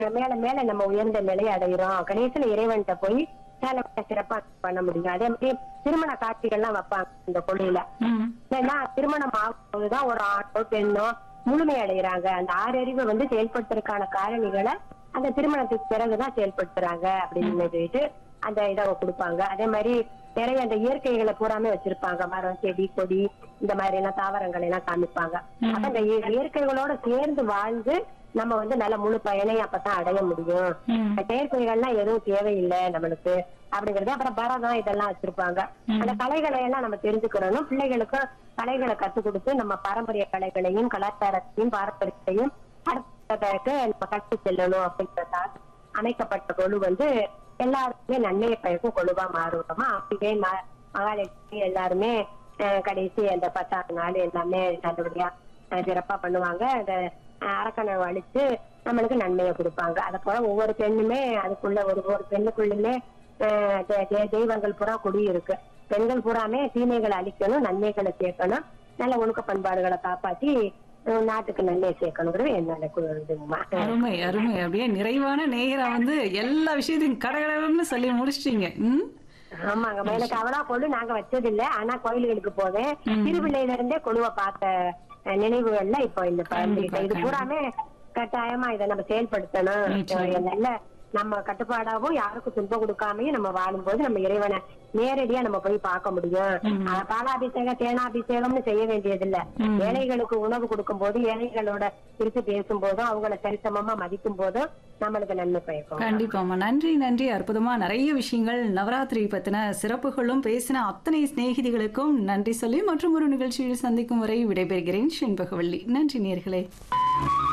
மேல மேல நம்ம உயர்ந்த நிலையை அடைகிறோம் கணேசன இறைவன்கிட்ட போய் மேல சிறப்பா பண்ண முடியும் அதே மாதிரி திருமண காட்சிகள்லாம் வைப்பாங்க இந்த கொள்ளையில ம் ஏன்னா திருமணம் ஆகும்போதுதான் ஒரு ஆணோ பெண்ணோ முழுமை அடைகிறாங்க அந்த ஆறறிவை வந்து செயல்படுத்துறதுக்கான காரணிகளை அந்த திருமணத்துக்கு பிறகுதான் செயல்படுத்துறாங்க அப்படின்னு சொல்லிட்டு அந்த இதை கொடுப்பாங்க அதே மாதிரி நிறைய அந்த இயற்கைகளை பூராமே வச்சிருப்பாங்க மரம் செடி கொடி இந்த மாதிரி எல்லாம் தாவரங்களை எல்லாம் காமிப்பாங்க அப்ப அந்த இய- இயற்கைகளோட சேர்ந்து வாழ்ந்து நம்ம வந்து நல்ல முழு பயனை அப்பதான் அடைய முடியும் ம் செயற்கைகள்லாம் எதுவும் தேவையில்லை நம்மளுக்கு அப்படிங்கறது அப்புறம் பரதம் இதெல்லாம் வச்சிருப்பாங்க அந்த கலைகளை எல்லாம் நம்ம தெரிஞ்சுக்கிறோம் பிள்ளைகளுக்கும் கலைகளை கத்துக் கொடுத்து நம்ம பாரம்பரிய கலைகளையும் கலாச்சாரத்தையும் பாரம்பரியத்தையும் அடுத்ததற்கு நம்ம கற்று செல்லணும் அப்படின்றதால் அமைக்கப்பட்ட குழு வந்து எல்லாருக்குமே நன்மையை பயக்கும் குழுவா மாறுவோமா அப்படியே ம- மகாலட்சுமி எல்லாருமே அஹ், கடைசி அந்த பத்தாவது நாள் எல்லாமே நல்லபடியா அஹ், சிறப்பா பண்ணுவாங்க அந்த அஹ், அரக்கனை அழிச்சு நம்மளுக்கு நன்மையை கொடுப்பாங்க அத போல ஒவ்வொரு பெண்ணுமே அதுக்குள்ள ஒரு ஒரு பெண்ணுக்குள்ளுமே அஹ், தெ- தெ- தெய்வங்கள் பூரா குடி இருக்கு பெண்கள் பூராமே தீமைகளை அழிக்கணும் நன்மைகளை சேர்க்கணும் நல்ல ஒழுக்க பண்பாடுகளை காப்பாத்தி அஹ், நாட்டுக்கு நன்மையை சேர்க்கணுங்கிறது என்னோட கு- இதுங்கம்மா அருமை அருமை அப்படியே நிறைவான நேயரா வந்து எல்லா விஷயத்தையும் கடகடன்னு சொல்லி முடிச்சிட்டீங்க ம் ஆமாங்க எனக்கு அவளா கொழு நாங்க வச்சது இல்ல ஆனா கோயில்களுக்கு போவேன் திருவில்லையில இருந்தே கொழுவை பார்த்த அஹ், நினைவுகள்ல இப்போ இந்த பகிர்ந்துகிட்டேன் இது பூராமே கட்டாயமா இதை நம்ம செயல்படுத்தணும் நிச்சயம். நல்ல நம்ம கட்டுப்பாடாவும் யாருக்கும் துன்பம் கொடுக்காமையும் நம்ம வாழும்போது நம்ம இறைவனை நேரடியா நம்ம போய் பார்க்க முடியும் அஹ், பாலாபிஷேகம் தேனாபிஷேகம்னு செய்ய வேண்டியது இல்ல ஏழைகளுக்கு உணவு கொடுக்கும் போது ஏழைகளோட பிரித்து பேசும் போதும் அவங்கள சரிசமமா மதிக்கும் போதும் நம்மளுக்கு நன்மை பயக்கும் கண்டிப்பாம்மா நன்றி நன்றி அற்புதமா நிறைய விஷயங்கள் நவராத்திரி பத்தின சிறப்புகளும் பேசின அத்தனை சிநேகிதிகளுக்கும் நன்றி சொல்லி மற்றும் ஒரு நிகழ்ச்சியில் சந்திக்கும் வரை விடைபெறுகிறேன் செண்பகவள்ளி நன்றி நேர்களே